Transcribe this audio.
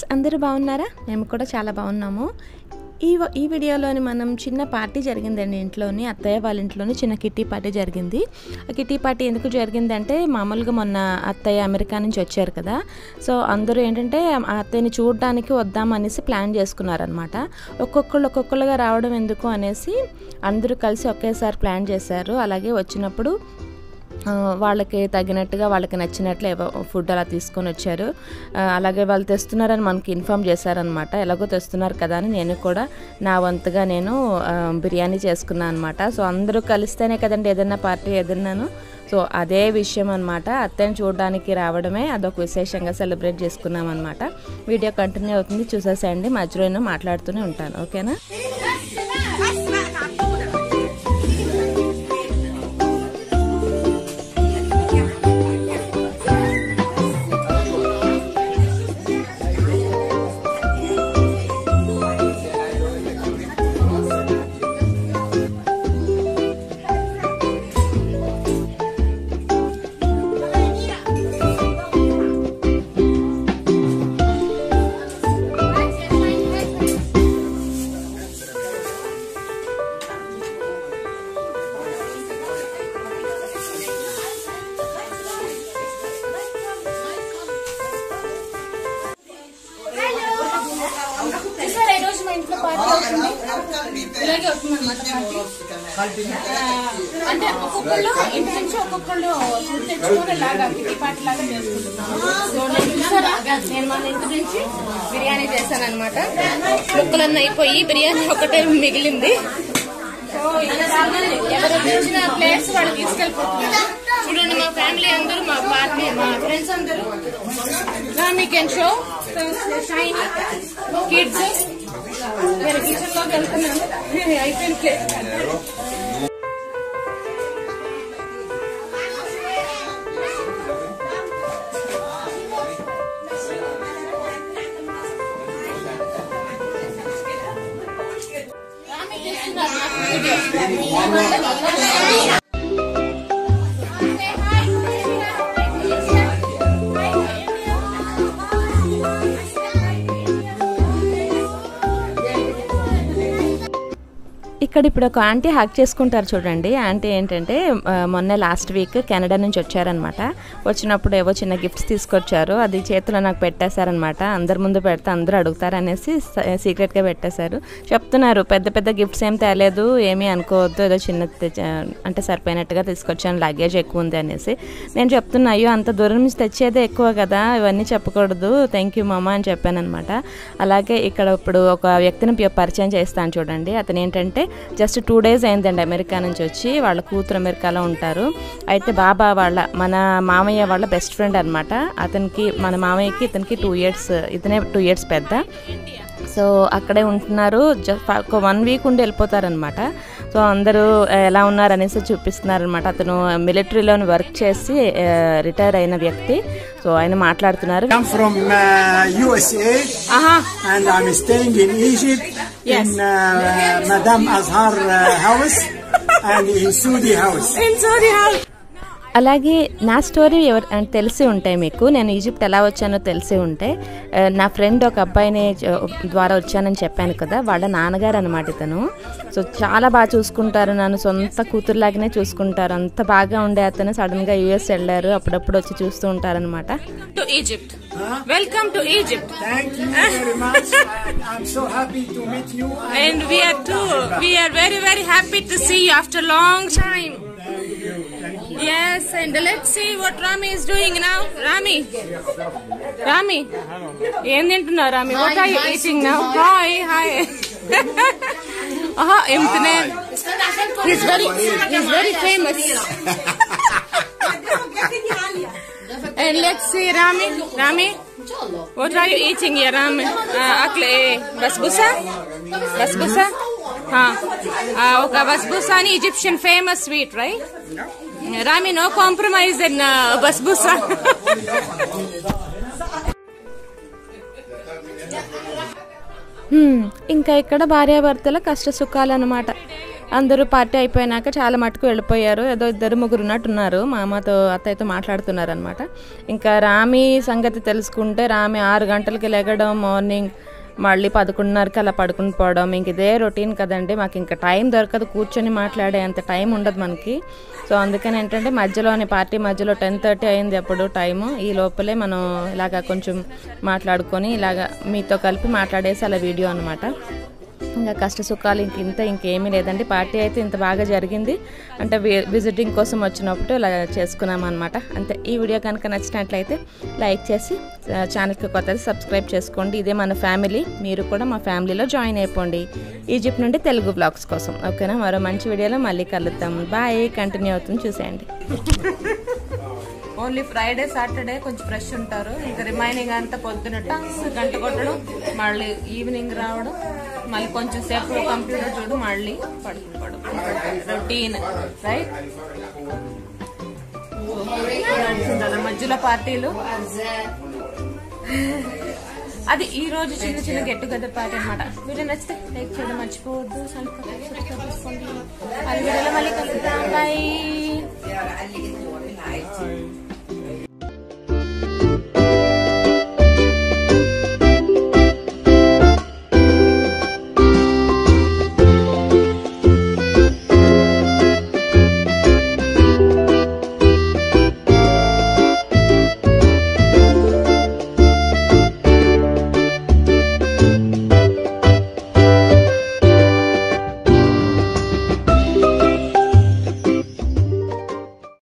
Friends అందరూ బాగున్నారా మేము కూడా చాలా బాగున్నాము ఈ వ- ఈ వీడియోలోని మనం చిన్న పార్టీ జరిగిందండి ఇంట్లోని అత్తయ్య వాళ్ళ ఇంట్లోని చిన్న కిట్టి పార్టీ జరిగింది ఆ కిట్టి పార్టీ ఎందుకు జరిగిందంటే మామూలుగా మొన్న అత్తయ్య అమెరికా నుంచి వచ్చారు కదా సో అందరూ ఏంటంటే ఆ అత్తయ్యని చూడడానికి వద్దామనేసి ప్లాన్ చేసుకున్నారనమాట ఒక్కొక్కళ్ళు ఒక్కొక్కరుగా రావడం ఎందుకు అనేసి అందరూ కలిసి ఒకేసారి ప్లాన్ చేశారు అలాగే వచ్చినప్పుడు ఆ, వాళ్ళకి తగినట్టుగా వాళ్ళకి నచ్చినట్లు ఏవో ఫుడ్ అలా తీసుకొని వచ్చారు ఆ, అలాగే వాళ్ళు తెస్తున్నారని మనకి ఇన్ఫామ్ చేశారనమాట ఎలాగో తెస్తున్నారు కదా అని నేను కూడా నా వంతుగా నేను ఆ, బిర్యానీ చేసుకున్నాను అనమాట సో అందరూ కలిస్తేనే కదండి ఏదైనా పార్టీ ఏదన్నాను సో అదే విషయం అనమాట అత్తని చూడడానికి రావడమే అదొక విశేషంగా సెలబ్రేట్ చేసుకున్నాం అనమాట వీడియో కంటిన్యూ అవుతుంది చూసేసేయండి మధ్యలో నేను మాట్లాడుతూనే ఉంటాను ఓకేనా సార్ ఈ రోజు మా ఇంట్లో పార్టీ అవుతుంది ఇలాగే అవుతుంది అనమాట పార్టీ ఆ, అంటే ఒక్కొక్కళ్ళు ఇంటి నుంచి ఒక్కొక్కళ్ళు ఫుడ్ తెచ్చుకొని ఇలాగా కిట్టి పార్టీ లాగా చేసుకుంటున్నాము సో నేను చూసారా నేను మన ఇంటి నుంచి బిర్యానీ చేశాను అనమాట ముక్కలన్నీ అయిపోయి బిర్యానీ ఒకటే మిగిలింది సో ఇంకా చాలామంది ఎవరు తెచ్చిన ప్లేట్స్ వాళ్ళు తీసుకెళ్ళిపోతున్నారు చూడండి మా ఫ్యామిలీ అందరూ మా పార్టీ మా ఫ్రెండ్స్ అందరూ మీ కెన్ షో షైన్ కిడ్స్ నేను కిచెన్ లోకి వెళ్తున్నాను అయిపోయిన ప్లేస్ ఇక్కడ ఇప్పుడు ఒక ఆంటీ హక్ చేసుకుంటారు చూడండి ఆంటీ ఏంటంటే ఆ, మొన్న లాస్ట్ వీక్ కెనడా నుంచి వచ్చారనమాట వచ్చినప్పుడు ఏవో చిన్న గిఫ్ట్స్ తీసుకొచ్చారు అది చేతిలో నాకు పెట్టేశారనమాట అందరి ముందు పెడితే అందరూ అడుగుతారు అనేసి సీక్రెట్గా పెట్టేశారు చెప్తున్నారు పెద్ద పెద్ద గిఫ్ట్స్ ఏం తేలేదు ఏమీ అనుకోవద్దు ఏదో చిన్న తెచ్చ- అంటే సరిపోయినట్టుగా తీసుకొచ్చాను లగేజ్ ఎక్కువ ఉంది అనేసి నేను చెప్తున్నా అయ్యో అంత దూరం నుంచి తెచ్చేదే ఎక్కువ కదా ఇవన్నీ చెప్పకూడదు థ్యాంక్ యూ మామ అని చెప్పాను అనమాట అలాగే ఇక్కడ ఇప్పుడు ఒక వ్యక్తిని ప- పరిచయం చేస్తాను చూడండి అతను ఏంటంటే జస్ట్ టూ డేస్ అయిందండి అమెరికా నుంచి వచ్చి వాళ్ళ కూతురు అమెరికాలో ఉంటారు అయితే బాబా వాళ్ళ మన మామయ్య వాళ్ళ బెస్ట్ ఫ్రెండ్ అనమాట అతనికి మన మామయ్యకి ఇతనికి టూ ఇయర్స్ ఇతనే టూ ఇయర్స్ పెద్ద సో అక్కడే ఉంటున్నారు జస్ట్ ఒక వన్ వీక్ ఉండి వెళ్ళిపోతారనమాట సో అందరూ ఆ, ఎలా ఉన్నారు అనేసి చూపిస్తున్నారనమాట అతను మిలిటరీలోని వర్క్ చేసి రిటైర్ అయిన వ్యక్తి సో ఆయన మాట్లాడుతున్నారు I'm from uh, USA and I'm staying in Egypt in uh, Madame Azhar uh, house and in Saudi house. అలాగే నా స్టోరీ ఎవరు అంటే తెలిసి ఉంటాయి మీకు నేను ఈజిప్ట్ ఎలా వచ్చానో తెలిసి ఉంటే ఆ, నా ఫ్రెండ్ ఒక అబ్బాయిని చ- ద్వారా వచ్చానని చెప్పాను కదా వాళ్ళ నాన్నగారు అనమాట ఇతను సో చాలా బాగా చూసుకుంటారు నన్ను సొంత కూతురులాగానే చూసుకుంటారు అంత బాగా ఉండే అతను సడన్గా యూఎస్ వెళ్ళారు అప్పుడప్పుడు వచ్చి చూస్తూ ఉంటారనమాట to Egypt welcome to Egypt Thank you very much and I'm so happy to meet you. And we are too. We are very, very happy to see you after long time. Yes, and let's see what Rami is doing now. Rami. Rami. ఏం తింటున్నావు Rami what are you eating now hi hi ఆహా ఏం తినే his very his very famous And let's see Rami. Rami. What are you eating here, Rami? Uh, అట్లే బస్బుసా బస్బుసా ఒక బస్బుసా అని Egyptian famous sweet right Rami no compromise in బస్బుసా hmm, ఇంకా ఇక్కడ భార్యాభర్తల కష్ట సుఖాలు అనమాట అందరూ పార్టీ అయిపోయినాక చాలా మటుకు వెళ్ళిపోయారు ఏదో ఇద్దరు ముగ్గురు ఉన్నట్టున్నారు మా అమ్మతో అత్తయ్యతో మాట్లాడుతున్నారు అనమాట ఇంకా రామి సంగతి తెలుసుకుంటే రామి ఆరు గంటలకి లెగడం మార్నింగ్ మళ్ళీ పదకొండున్నరకి అలా పడుకుని పోవడం ఇంక ఇదే రొటీన్ కదండి మాకు ఇంకా టైం దొరకదు కూర్చొని మాట్లాడే అంత టైం ఉండదు మనకి సో అందుకని ఏంటంటే మధ్యలోని పార్టీ మధ్యలో టెన్ థర్టీ అయింది అప్పుడు టైము ఈ లోపలే మనం ఇలాగా కొంచెం మాట్లాడుకొని ఇలాగా మీతో కలిపి మాట్లాడేసి అలా వీడియో అనమాట ఇంకా కష్ట సుఖాలు ఇంక ఇంత ఇంకేమీ లేదండి పార్టీ అయితే ఇంత బాగా జరిగింది అంటే వి- విజిటింగ్ కోసం వచ్చినప్పుడు ఇలా చేసుకున్నాం అనమాట అంతే ఈ వీడియో కనుక నచ్చినట్లయితే లైక్ చేసి ఆ, ఛానల్కి కొత్తది సబ్స్క్రైబ్ చేసుకోండి ఇదే మన ఫ్యామిలీ మీరు కూడా మా ఫ్యామిలీలో జాయిన్ అయిపోండి ఈజిప్ట్ నుండి తెలుగు బ్లాగ్స్ కోసం ఓకేనా మరో మంచి వీడియోలో మళ్ళీ కలుద్దాం బాయ్ కంటిన్యూ అవుతుంది చూసేయండి ఓన్లీ ఫ్రైడే సాటర్డే కొంచెం ఫ్రెష్ ఉంటారు ఇంకా రిమైనింగ్ అంతా పొద్దున టంగ్ గంట కొట్టడం మళ్ళీ ఈవినింగ్ రావడం మళ్ళీ కొంచెం సేపు కంప్యూటర్ చూడు మళ్ళీ పడుకోవడం రొటీన్ రైట్ నడుస్తుంటారు మధ్యలో పార్టీలు అది ఈ రోజు చిన్న చిన్న గెట్ టుగెదర్ పార్టీ అనమాట వీడియో నచ్చితే లైక్ చేయడం మర్చిపోవద్దు సబ్స్క్రైబ్ చేసుకోండి మళ్ళీ వీడియోలో మళ్ళీ కలుద్దాం బాయ్